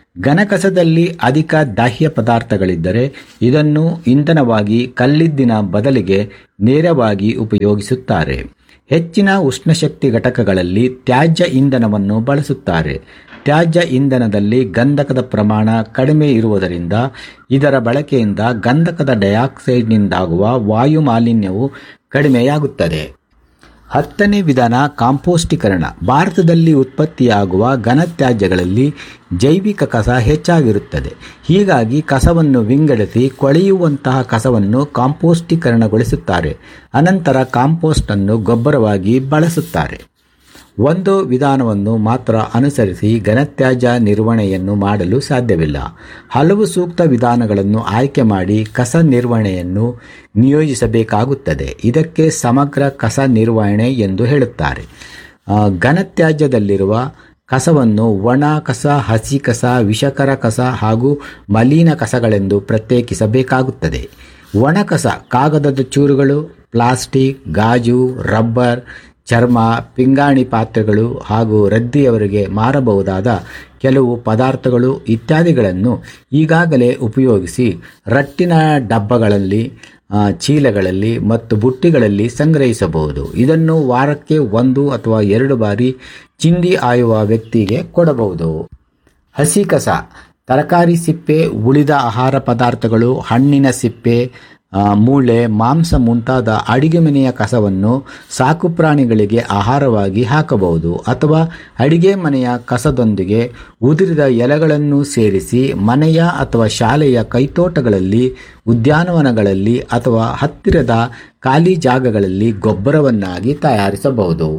ಘನಕಸದಲ್ಲಿ ಅಧಿಕ ದಾಹ್ಯ ಪದಾರ್ಥಗಳಿದ್ದರೆ ಇದನ್ನು ಇಂಧನವಾಗಿ ಕಲ್ಲಿದ್ದಿನ ಬದಲಿಗೆ ನೇರವಾಗಿ ಉಪಯೋಗಿಸುತ್ತಾರೆ ಹೆಚ್ಚಿನ ಉಷ್ಣಶಕ್ತಿ ಘಟಕಗಳಲ್ಲಿ ತ್ಯಾಜ್ಯ ಇಂಧನವನ್ನು ಬಳಸುತ್ತಾರೆ ತ್ಯಾಜ್ಯ ಇಂಧನದಲ್ಲಿ ಗಂಧಕದ ಪ್ರಮಾಣ ಕಡಿಮೆ ಇರುವುದರಿಂದ ಇದರ ಬಳಕೆಯಿಂದ ಗಂಧಕದ ಡೈಆಕ್ಸೈಡ್ನಿಂದಾಗುವ ವಾಯು ಮಾಲಿನ್ಯವು ಕಡಿಮೆಯಾಗುತ್ತದೆ ಹತ್ತನೇ ವಿಧಾನ ಕಾಂಪೋಸ್ಟೀಕರಣ ಭಾರತದಲ್ಲಿ ಉತ್ಪತ್ತಿಯಾಗುವ ಘನತ್ಯಾಜ್ಯಗಳಲ್ಲಿ ಜೈವಿಕ ಕಸ ಹೆಚ್ಚಾಗಿರುತ್ತದೆ ಹೀಗಾಗಿ ಕಸವನ್ನು ವಿಂಗಡಿಸಿ ಕೊಳೆಯುವಂತಹ ಕಸವನ್ನು ಕಾಂಪೋಸ್ಟೀಕರಣಗೊಳಿಸುತ್ತಾರೆ ಅನಂತರ ಕಾಂಪೋಸ್ಟ್ ಅನ್ನು ಗೊಬ್ಬರವಾಗಿ ಬಳಸುತ್ತಾರೆ ಒಂದು ವಿಧಾನವನ್ನು ಮಾತ್ರ ಅನುಸರಿಸಿ ಘನತ್ಯಾಜ್ಯ ನಿರ್ವಹಣೆಯನ್ನು ಮಾಡಲು ಸಾಧ್ಯವಿಲ್ಲ ಹಲವು ಸೂಕ್ತ ವಿಧಾನಗಳನ್ನು ಆಯ್ಕೆ ಮಾಡಿ ಕಸ ನಿರ್ವಹಣೆಯನ್ನು ನಿಯೋಜಿಸಬೇಕಾಗುತ್ತದೆ ಇದಕ್ಕೆ ಸಮಗ್ರ ಕಸ ನಿರ್ವಹಣೆ ಎಂದು ಹೇಳುತ್ತಾರೆ ಆ, ಘನತ್ಯಾಜ್ಯದಲ್ಲಿರುವ ಕಸವನ್ನು ಒಣ ಕಸ ಹಸಿ ಕಸ ವಿಷಕರ ಕಸ ಹಾಗೂ ಮಲಿನ ಕಸಗಳೆಂದು ಪ್ರತ್ಯೇಕಿಸಬೇಕಾಗುತ್ತದೆ ಒಣ ಕಸ ಕಾಗದದ ಚೂರುಗಳು ಪ್ಲಾಸ್ಟಿಕ್ ಗಾಜು ರಬ್ಬರ್ ಚರ್ಮ ಪಿಂಗಾಣಿ ಪಾತ್ರೆಗಳು ಹಾಗೂ ರದ್ದಿಯವರಿಗೆ ಮಾರಬಹುದಾದ ಕೆಲವು ಪದಾರ್ಥಗಳು ಇತ್ಯಾದಿಗಳನ್ನು ಈಗಾಗಲೇ ಉಪಯೋಗಿಸಿ ರಟ್ಟಿನ ಡಬ್ಬಗಳಲ್ಲಿ ಆ, ಚೀಲಗಳಲ್ಲಿ ಮತ್ತು ಬುಟ್ಟಿಗಳಲ್ಲಿ ಸಂಗ್ರಹಿಸಬಹುದು ಇದನ್ನು ವಾರಕ್ಕೆ ಒಂದು ಅಥವಾ ಎರಡು ಬಾರಿ ಚಿಂದಿ ಆಯುವ ವ್ಯಕ್ತಿಗೆ ಕೊಡಬಹುದು ಹಸಿ ಕಸ ತರಕಾರಿ ಸಿಪ್ಪೆ ಉಳಿದ ಆಹಾರ ಪದಾರ್ಥಗಳು ಹಣ್ಣಿನ ಸಿಪ್ಪೆ ಆ, ಮೂಳೆ ಮಾಂಸ ಮುಂತಾದ ಅಡಿಗೆ ಮನೆಯ ಕಸವನ್ನು ಸಾಕು ಪ್ರಾಣಿಗಳಿಗೆ ಆಹಾರವಾಗಿ ಹಾಕಬಹುದು ಅಥವಾ ಅಡಿಗೆ ಮನೆಯ ಕಸದೊಂದಿಗೆ ಉದುರಿದ ಎಲೆಗಳನ್ನು ಸೇರಿಸಿ ಮನೆಯ ಅಥವಾ ಶಾಲೆಯ ಕೈತೋಟಗಳಲ್ಲಿ ಉದ್ಯಾನವನಗಳಲ್ಲಿ ಅಥವಾ ಹತ್ತಿರದ ಖಾಲಿ ಜಾಗಗಳಲ್ಲಿ ಗೊಬ್ಬರವನ್ನಾಗಿ ತಯಾರಿಸಬಹುದು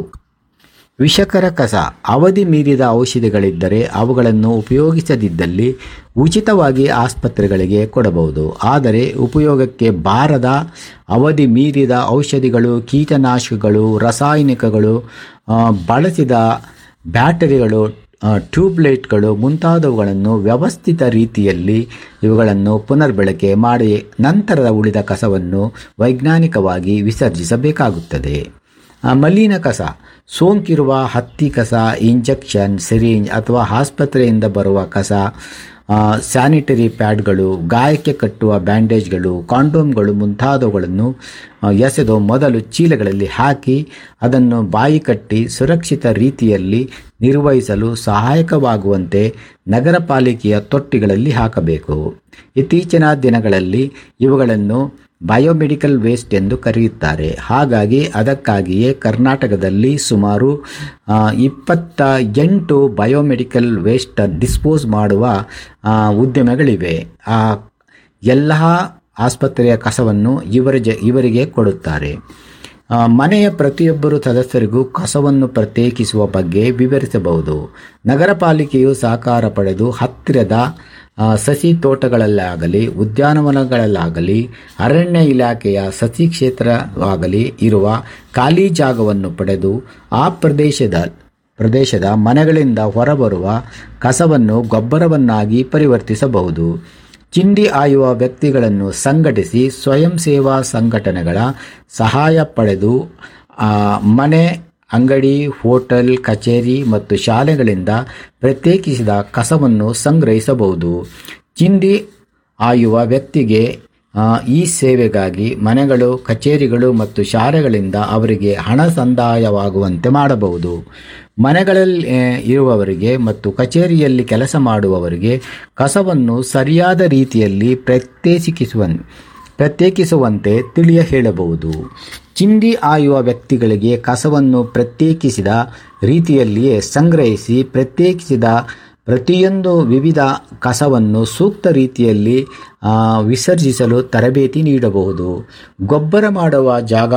ವಿಷಕರ ಕಸ ಅವಧಿ ಮೀರಿದ ಔಷಧಿಗಳಿದ್ದರೆ ಅವುಗಳನ್ನು ಉಪಯೋಗಿಸದಿದ್ದಲ್ಲಿ ಉಚಿತವಾಗಿ ಆಸ್ಪತ್ರೆಗಳಿಗೆ ಕೊಡಬಹುದು ಆದರೆ ಉಪಯೋಗಕ್ಕೆ ಬಾರದ ಅವಧಿ ಮೀರಿದ ಔಷಧಿಗಳು ಕೀಟನಾಶಕಗಳು ರಾಸಾಯನಿಕಗಳು ಆ, ಬಳಸಿದ ಬ್ಯಾಟರಿಗಳು ಆ, ಟ್ಯೂಬ್ಲೈಟ್ಗಳು ಮುಂತಾದವುಗಳನ್ನು ವ್ಯವಸ್ಥಿತ ರೀತಿಯಲ್ಲಿ ಇವುಗಳನ್ನು ಪುನರ್ಬಳಕೆ ಮಾಡಿ ನಂತರದ ಉಳಿದ ಕಸವನ್ನು ವೈಜ್ಞಾನಿಕವಾಗಿ ವಿಸರ್ಜಿಸಬೇಕಾಗುತ್ತದೆ ಆ, ಮಲಿನ ಕಸ ಸೋಂಕಿರುವ ಹತ್ತಿ ಕಸ ಇಂಜೆಕ್ಷನ್ ಸಿರಿಂಜ್ ಅಥವಾ ಆಸ್ಪತ್ರೆಯಿಂದ ಬರುವ ಕಸ ಆ, ಸ್ಯಾನಿಟರಿ ಪ್ಯಾಡ್ಗಳು ಗಾಯಕ್ಕೆ ಕಟ್ಟುವ ಬ್ಯಾಂಡೇಜ್ಗಳು ಕಾಂಡೋಮ್ಗಳು ಮುಂತಾದವುಗಳನ್ನು ಆ, ಎಸೆದು ಮೊದಲು ಚೀಲಗಳಲ್ಲಿ ಹಾಕಿ ಅದನ್ನು ಬಾಯಿ ಕಟ್ಟಿ ಸುರಕ್ಷಿತ ರೀತಿಯಲ್ಲಿ ನಿರ್ವಹಿಸಲು ಸಹಾಯಕವಾಗುವಂತೆ ನಗರ ಪಾಲಿಕೆಯ ತೊಟ್ಟಿಗಳಲ್ಲಿ ಹಾಕಬೇಕು ಇತ್ತೀಚಿನ ದಿನಗಳಲ್ಲಿ ಇವುಗಳನ್ನು ಬಯೋಮೆಡಿಕಲ್ ವೇಸ್ಟ್ ಎಂದು ಕರೆಯುತ್ತಾರೆ ಹಾಗಾಗಿ ಅದಕ್ಕಾಗಿಯೇ ಕರ್ನಾಟಕದಲ್ಲಿ ಸುಮಾರು ಆ, ಇಪ್ಪತ್ತ ಎಂಟು ಬಯೋಮೆಡಿಕಲ್ ವೇಸ್ಟ್ ಡಿಸ್ಪೋಸ್ ಮಾಡುವ ಆ, ಉದ್ಯಮಗಳಿವೆ ಆ ಎಲ್ಲ ಆಸ್ಪತ್ರೆಯ ಕಸವನ್ನು ಇವರ ಜ ಇವರಿಗೆ ಕೊಡುತ್ತಾರೆ ಆ, ಮನೆಯ ಪ್ರತಿಯೊಬ್ಬರು ಸದಸ್ಯರಿಗೂ ಕಸವನ್ನು ಪ್ರತ್ಯೇಕಿಸುವ ಬಗ್ಗೆ ವಿವರಿಸಬಹುದು ನಗರ ಪಾಲಿಕೆಯು ಸಹಕಾರ ಪಡೆದು ಹತ್ತಿರದ ಆ, ಸಸಿ ತೋಟಗಳಲ್ಲಾಗಲಿ ಉದ್ಯಾನವನಗಳಲ್ಲಾಗಲಿ ಅರಣ್ಯ ಇಲಾಖೆಯ ಸಸಿ ಕ್ಷೇತ್ರವಾಗಲಿ ಇರುವ ಖಾಲಿ ಜಾಗವನ್ನು ಪಡೆದು ಆ ಪ್ರದೇಶದ ಪ್ರದೇಶದ ಮನೆಗಳಿಂದ ಹೊರಬರುವ ಕಸವನ್ನು ಗೊಬ್ಬರವನ್ನಾಗಿ ಪರಿವರ್ತಿಸಬಹುದು ಚಿಂದಿ ಆಯುವ ವ್ಯಕ್ತಿಗಳನ್ನು ಸಂಘಟಿಸಿ ಸ್ವಯಂ ಸೇವಾ ಸಂಘಟನೆಗಳ ಸಹಾಯ ಪಡೆದು ಆ, ಮನೆ ಅಂಗಡಿ ಹೋಟೆಲ್ ಕಚೇರಿ ಮತ್ತು ಶಾಲೆಗಳಿಂದ ಪ್ರತ್ಯೇಕಿಸಿದ ಕಸವನ್ನು ಸಂಗ್ರಹಿಸಬಹುದು ಚಿಂದಿ ಆಯುವ ವ್ಯಕ್ತಿಗೆ ಆ, ಈ ಸೇವೆಗಾಗಿ ಮನೆಗಳು ಕಚೇರಿಗಳು ಮತ್ತು ಶಾಲೆಗಳಿಂದ ಅವರಿಗೆ ಹಣ ಸಂದಾಯವಾಗುವಂತೆ ಮಾಡಬಹುದು ಮನೆಗಳಲ್ಲಿ ಆ, ಇರುವವರಿಗೆ ಮತ್ತು ಕಚೇರಿಯಲ್ಲಿ ಕೆಲಸ ಮಾಡುವವರಿಗೆ ಕಸವನ್ನು ಸರಿಯಾದ ರೀತಿಯಲ್ಲಿ ಪ್ರತ್ಯೇಕಿಸುವ ಪ್ರತ್ಯೇಕಿಸುವಂತೆ ತಿಳಿಯ ಹೇಳಬಹುದು ಚಿಂದಿ ಆಯುವ ವ್ಯಕ್ತಿಗಳಿಗೆ ಕಸವನ್ನು ಪ್ರತ್ಯೇಕಿಸಿದ ರೀತಿಯಲ್ಲಿಯೇ ಸಂಗ್ರಹಿಸಿ ಪ್ರತ್ಯೇಕಿಸಿದ ಪ್ರತಿಯೊಂದು ವಿವಿಧ ಕಸವನ್ನು ಸೂಕ್ತ ರೀತಿಯಲ್ಲಿ ಆ, ವಿಸರ್ಜಿಸಲು ತರಬೇತಿ ನೀಡಬಹುದು ಗೊಬ್ಬರ ಮಾಡುವ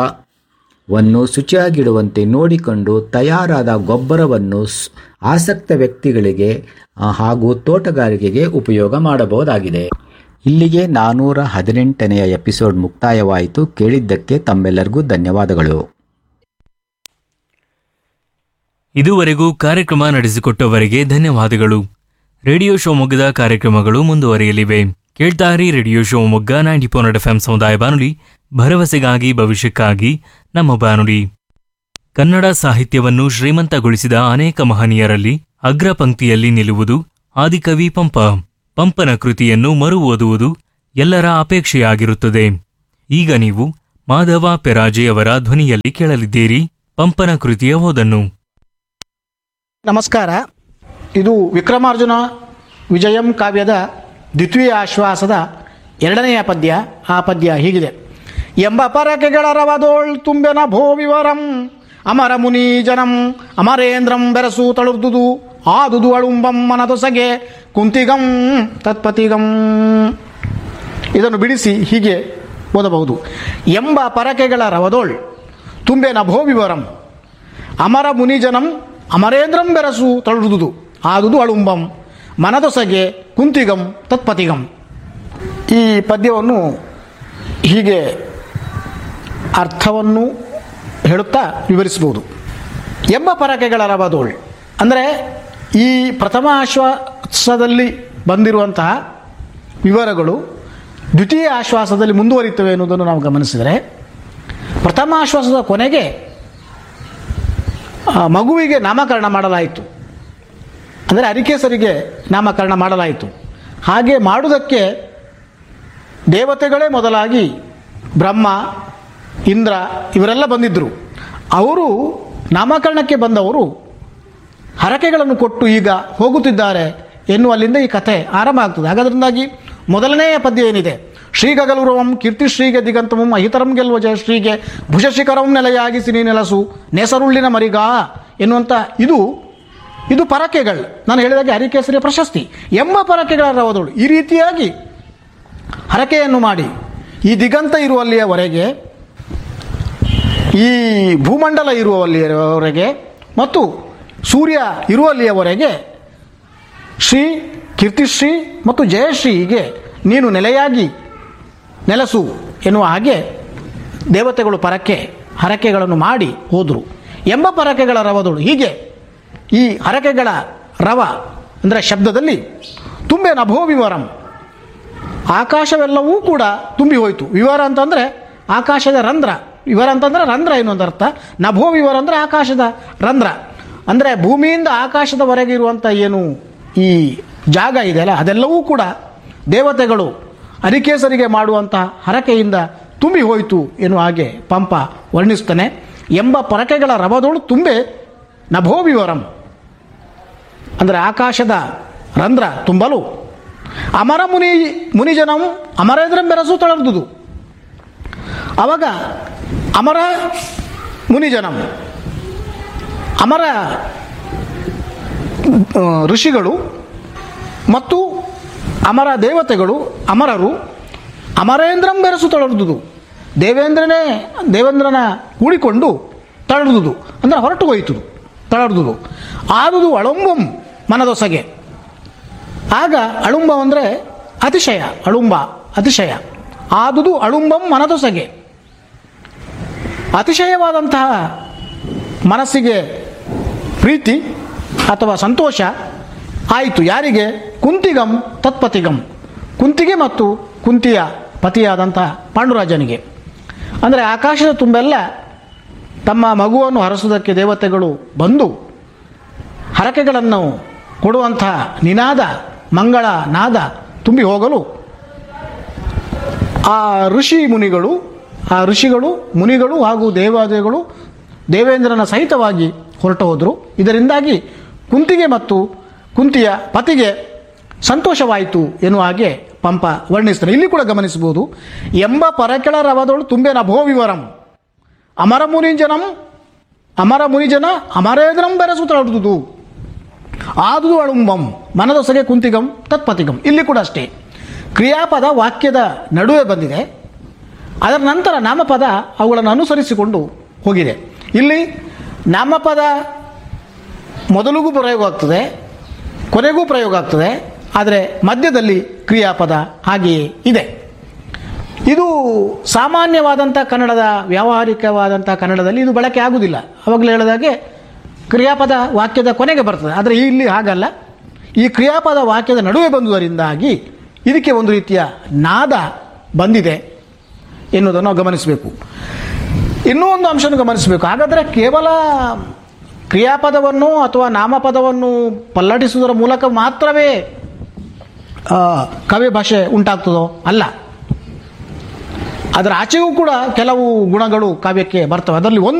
ಜಾಗವನ್ನು ಶುಚಿಯಾಗಿಡುವಂತೆ ನೋಡಿಕೊಂಡು ತಯಾರಾದ ಗೊಬ್ಬರವನ್ನು ಸ್- ಆಸಕ್ತ ವ್ಯಕ್ತಿಗಳಿಗೆ ಆ, ಹಾಗೂ ತೋಟಗಾರಿಕೆಗೆ ಉಪಯೋಗ ಮಾಡಬಹುದಾಗಿದೆ ಇಲ್ಲಿಗೆ ನಾನೂರ ಹದಿನೆಂಟನೆಯ ಎಪಿಸೋಡ್ ಮುಕ್ತಾಯವಾಯಿತು ಕೇಳಿದ್ದಕ್ಕೆ ತಮ್ಮೆಲ್ಲರಿಗೂ ಧನ್ಯವಾದಗಳು ಇದುವರೆಗೂ ಕಾರ್ಯಕ್ರಮ ನಡೆಸಿಕೊಟ್ಟವರಿಗೆ ಧನ್ಯವಾದಗಳು ರೇಡಿಯೋ ಶಿವಮೊಗ್ಗದ ಕಾರ್ಯಕ್ರಮಗಳು ಮುಂದುವರಿಯಲಿವೆ ಕೇಳ್ತಾರಿ radio Shivamogga ninety four F M ಸಮುದಾಯ ಬಾನುಲಿ ಭರವಸೆಗಾಗಿ ಭವಿಷ್ಯಕ್ಕಾಗಿ ನಮ್ಮ ಬಾನುಲಿ ಕನ್ನಡ ಸಾಹಿತ್ಯವನ್ನು ಶ್ರೀಮಂತಗೊಳಿಸಿದ ಅನೇಕ ಮಹನೀಯರಲ್ಲಿ ಅಗ್ರ ಪಂಕ್ತಿಯಲ್ಲಿ ನಿಲ್ಲುವುದು ಆದಿಕವಿ ಪಂಪ ಪಂಪನ ಕೃತಿಯನ್ನು ಮರು ಓದುವುದು ಎಲ್ಲರ ಅಪೇಕ್ಷೆಯಾಗಿರುತ್ತದೆ ಈಗ ನೀವು ಮಾಧವ ಪೆರಾಜೆಯವರ ಧ್ವನಿಯಲ್ಲಿ ಕೇಳಲಿದ್ದೀರಿ ಪಂಪನ ಕೃತಿಯ ಓದನ್ನು ನಮಸ್ಕಾರ ಇದು ವಿಕ್ರಮಾರ್ಜುನ ವಿಜಯಂ ಕಾವ್ಯದ ದ್ವಿತೀಯ ಆಶ್ವಾಸದ ಎರಡನೆಯ ಪದ್ಯ ಆ ಪದ್ಯ ಹೀಗಿದೆ ಎಂಬ ಪರಕೆಗಳ ರವದೋಳ್ ತುಂಬೆನ ಭೋ ವಿವರಂ ಅಮರ ಮುನಿ ಜನಂ ಅಮರೇಂದ್ರಂ ಬೆರಸು ತಳುರ್ದುದು ಆದುದು ಅಳುಂಬಂ ಮನದೊಸಗೆ ಕುಂತಿಗಂ ತತ್ಪತಿಗಂ ಇದನ್ನು ಬಿಡಿಸಿ ಹೀಗೆ ಓದಬಹುದು ಎಂಬ ಪರಕೆಗಳ ರವದೋಳ್ ತುಂಬೆನ ಭೋ ವಿವರಂ ಅಮರ ಮುನಿಜನಂ ಅಮರೇಂದ್ರಂ ಬೆರಸು ತಳುದುದು ಆದುದು ಅಳುಂಬಂ ಮನದೊಸಗೆ ಕುಂತಿಗಂ ತತ್ಪತಿಗಂ ಈ ಪದ್ಯವನ್ನು ಹೀಗೆ ಅರ್ಥವನ್ನು ಹೇಳುತ್ತಾ ವಿವರಿಸಬಹುದು ಎಂಬ ಪರಕೆಗಳ ರವದೋಳ್ ಅಂದರೆ ಈ ಪ್ರಥಮ ಆಶ್ವಾಸದಲ್ಲಿ ಬಂದಿರುವಂತಹ ವಿವರಗಳು ದ್ವಿತೀಯ ಆಶ್ವಾಸದಲ್ಲಿ ಮುಂದುವರಿತವೆ ಎನ್ನುವುದನ್ನು ನಾವು ಗಮನಿಸಿದರೆ ಪ್ರಥಮ ಆಶ್ವಾಸದ ಕೊನೆಗೆ ಆ, ಮಗುವಿಗೆ ನಾಮಕರಣ ಮಾಡಲಾಯಿತು ಅಂದರೆ ಅರಿಕೇಸರಿಗೆ ನಾಮಕರಣ ಮಾಡಲಾಯಿತು ಹಾಗೆ ಮಾಡುವುದಕ್ಕೆ ದೇವತೆಗಳೇ ಮೊದಲಾಗಿ ಬ್ರಹ್ಮ ಇಂದ್ರ ಇವರೆಲ್ಲ ಬಂದಿದ್ದರು ಅವರು ನಾಮಕರಣಕ್ಕೆ ಬಂದವರು ಹರಕೆಗಳನ್ನು ಕೊಟ್ಟು ಈಗ ಹೋಗುತ್ತಿದ್ದಾರೆ ಎನ್ನುವಲ್ಲಿಂದ ಈ ಕಥೆ ಆರಂಭ ಆಗ್ತದೆ ಹಾಗಾದ್ರಿಂದಾಗಿ ಮೊದಲನೆಯ ಪದ್ಯ ಏನಿದೆ ಶ್ರೀಗಗಲುರವಂ ಕೀರ್ತಿಶ್ರೀಗೆ ದಿಗಂತಮಂ ಅಹಿತರಂ ಗೆಲ್ವ ಜಯಶ್ರೀಗೆ ಭುಜಶಿಖರಂ ನೆಲೆಯಾಗಿಸಿ ನೀ ನೆಲಸು ನೆಸರುಳ್ಳಿನ ಮರಿಗ ಎನ್ನುವಂಥ ಇದು ಇದು ಪರಕೆಗಳು ನಾನು ಹೇಳಿದಾಗೆ ಹರಿಕೇಸರಿಯ ಪ್ರಶಸ್ತಿ ಎಂಬ ಪರಕೆಗಳ ರವದಳು ಈ ರೀತಿಯಾಗಿ ಹರಕೆಯನ್ನು ಮಾಡಿ ಈ ದಿಗಂತ ಇರುವಲ್ಲಿಯವರೆಗೆ ಈ ಭೂಮಂಡಲ ಇರುವಲ್ಲಿಯವರೆಗೆ ಮತ್ತು ಸೂರ್ಯ ಇರುವಲ್ಲಿಯವರೆಗೆ ಶ್ರೀ ಕೀರ್ತಿಶ್ರೀ ಮತ್ತು ಜಯಶ್ರೀಗೆ ನೀನು ನೆಲೆಯಾಗಿ ನೆಲಸು ಎನ್ನುವ ಹಾಗೆ ದೇವತೆಗಳು ಪರಕೆ ಹರಕೆಗಳನ್ನು ಮಾಡಿ ಹೋದರು ಎಂಬ ಪರಕೆಗಳ ರವದಳು ಹೀಗೆ ಈ ಹರಕೆಗಳ ರವ ಅಂದರೆ ಶಬ್ದದಲ್ಲಿ ತುಂಬೆ ನಭೋ ವಿವರಂ ಆಕಾಶವೆಲ್ಲವೂ ಕೂಡ ತುಂಬಿ ಹೋಯಿತು ವಿವರ ಅಂತಂದರೆ ಆಕಾಶದ ರಂಧ್ರ ವಿವರ ಅಂತಂದರೆ ರಂಧ್ರ ಇನ್ನೊಂದು ಅರ್ಥ ನಭೋ ವಿವರ ಅಂದರೆ ಆಕಾಶದ ರಂಧ್ರ ಅಂದರೆ ಭೂಮಿಯಿಂದ ಆಕಾಶದವರೆಗೆ ಇರುವಂಥ ಏನು ಈ ಜಾಗ ಇದೆಯಲ್ಲ ಅದೆಲ್ಲವೂ ಕೂಡ ದೇವತೆಗಳು ಅರಿಕೇಸರಿಗೆ ಮಾಡುವಂತಹ ಹರಕೆಯಿಂದ ತುಂಬಿ ಹೋಯಿತು ಎನ್ನುವ ಹಾಗೆ ಪಂಪ ವರ್ಣಿಸ್ತಾನೆ ಎಂಬ ಪರಕೆಗಳ ರವದೋಳು ತುಂಬೆ ನಭೋ ವಿವರಂ ಅಂದರೆ ಆಕಾಶದ ರಂಧ್ರ ತುಂಬಲು ಅಮರ ಮುನಿ ಮುನಿಜನಂ ಅಮರೇಂದ್ರಂ ಬೆರಸು ತಳರ್ದುದು ಅವಾಗ ಅಮರ ಮುನಿಜನಂ ಅಮರ ಆ, ಋಷಿಗಳು ಮತ್ತು ಅಮರ ದೇವತೆಗಳು ಅಮರರು ಅಮರೇಂದ್ರಂ ಬೆರಸು ತಳರ್ದುದು ದೇವೇಂದ್ರನೇ ದೇವೇಂದ್ರನ ಕೂಡಿಕೊಂಡು ತಳರ್ದುದು ಅಂದರೆ ಹೊರಟು ಹೋಯಿತು ತಳರ್ದುದು ಆದುದು ಅಳಂಬಂ ಮನದೊಸಗೆ ಆಗ ಅಳುಂಬ ಅಂದರೆ ಅತಿಶಯ ಅಳುಂಬ ಅತಿಶಯ ಆದುದು ಅಳುಂಬಂ ಮನದೊಸಗೆ ಅತಿಶಯವಾದಂತಹ ಮನಸ್ಸಿಗೆ ಪ್ರೀತಿ ಅಥವಾ ಸಂತೋಷ ಆಯಿತು ಯಾರಿಗೆ ಕುಂತಿಗಂ ತತ್ಪತಿಗಂ ಕುಂತಿಗೆ ಮತ್ತು ಕುಂತಿಯ ಪತಿಯಾದಂತಹ ಪಾಂಡುರಾಜನಿಗೆ ಅಂದರೆ ಆಕಾಶದ ತುಂಬೆಲ್ಲ ತಮ್ಮ ಮಗುವನ್ನು ಹರಸುವುದಕ್ಕೆ ದೇವತೆಗಳು ಬಂದು ಹರಕೆಗಳನ್ನು ಕೊಡುವಂತಹ ನಿನಾದ ಮಂಗಳ ನಾದ ತುಂಬಿ ಹೋಗಲು ಆ ಋಷಿ ಮುನಿಗಳು ಆ ಋಷಿಗಳು ಮುನಿಗಳು ಹಾಗೂ ದೇವಾದೇವರು ದೇವೇಂದ್ರನ ಸಹಿತವಾಗಿ ಹೊರಟು ಹೋದರು ಇದರಿಂದಾಗಿ ಕುಂತಿಗೆ ಮತ್ತು ಕುಂತಿಯ ಪತಿಗೆ ಸಂತೋಷವಾಯಿತು ಎನ್ನುವ ಹಾಗೆ ಪಂಪ ವರ್ಣಿಸ್ತಾರೆ ಇಲ್ಲಿ ಕೂಡ ಗಮನಿಸಬಹುದು ಎಂಬ ಪರಕೆಳ ರವದಳು ತುಂಬೆನ ಭೋ ವಿವರಂ ಅಮರ ಮುನಿಜನಂ ಅಮರ ಮುನಿಜನ ಅಮರೇಂದ್ರಂ ಬೆರೆಸುತ್ತಳುದುದು ಆದುದು ಅಳುಂಬಂ ಮನದೊಸಗೆ ಕುಂತಿಗಂ ತತ್ಪತಿಗಂ ಇಲ್ಲಿ ಕೂಡ ಅಷ್ಟೇ ಕ್ರಿಯಾಪದ ವಾಕ್ಯದ ನಡುವೆ ಬಂದಿದೆ ಅದರ ನಂತರ ನಾಮಪದ ಅವುಗಳನ್ನು ಅನುಸರಿಸಿಕೊಂಡು ಹೋಗಿದೆ ಇಲ್ಲಿ ನಾಮಪದ ಮೊದಲಿಗೂ ಪ್ರಯೋಗ ಆಗ್ತದೆ ಕೊನೆಗೂ ಪ್ರಯೋಗ ಆಗ್ತದೆ ಆದರೆ ಮಧ್ಯದಲ್ಲಿ ಕ್ರಿಯಾಪದ ಹಾಗೆಯೇ ಇದೆ ಇದು ಸಾಮಾನ್ಯವಾದಂಥ ಕನ್ನಡದ ವ್ಯಾವಹಾರಿಕವಾದಂಥ ಕನ್ನಡದಲ್ಲಿ ಇದು ಬಳಕೆ ಆಗುವುದಿಲ್ಲ ಅವಾಗಲೇ ಹೇಳಿದಾಗೆ ಕ್ರಿಯಾಪದ ವಾಕ್ಯದ ಕೊನೆಗೆ ಬರ್ತದೆ ಆದರೆ ಇಲ್ಲಿ ಹಾಗಲ್ಲ ಈ ಕ್ರಿಯಾಪದ ವಾಕ್ಯದ ನಡುವೆ ಬಂದುದರಿಂದಾಗಿ ಇದಕ್ಕೆ ಒಂದು ರೀತಿಯ ನಾದ ಬಂದಿದೆ ಎನ್ನುವುದನ್ನು ನಾವು ಗಮನಿಸಬೇಕು ಇನ್ನೂ ಒಂದು ಅಂಶವನ್ನು ಗಮನಿಸಬೇಕು ಹಾಗಾದರೆ ಕೇವಲ ಕ್ರಿಯಾಪದವನ್ನು ಅಥವಾ ನಾಮಪದವನ್ನು ಪಲ್ಲಟಿಸುವುದರ ಮೂಲಕ ಮಾತ್ರವೇ ಆ, ಕಾವ್ಯ ಭಾಷೆ ಉಂಟಾಗ್ತದೋ ಅಲ್ಲ ಅದರ ಆಚೆಗೂ ಕೂಡ ಕೆಲವು ಗುಣಗಳು ಕಾವ್ಯಕ್ಕೆ ಬರ್ತವೆ ಅದರಲ್ಲಿ ಒಂದು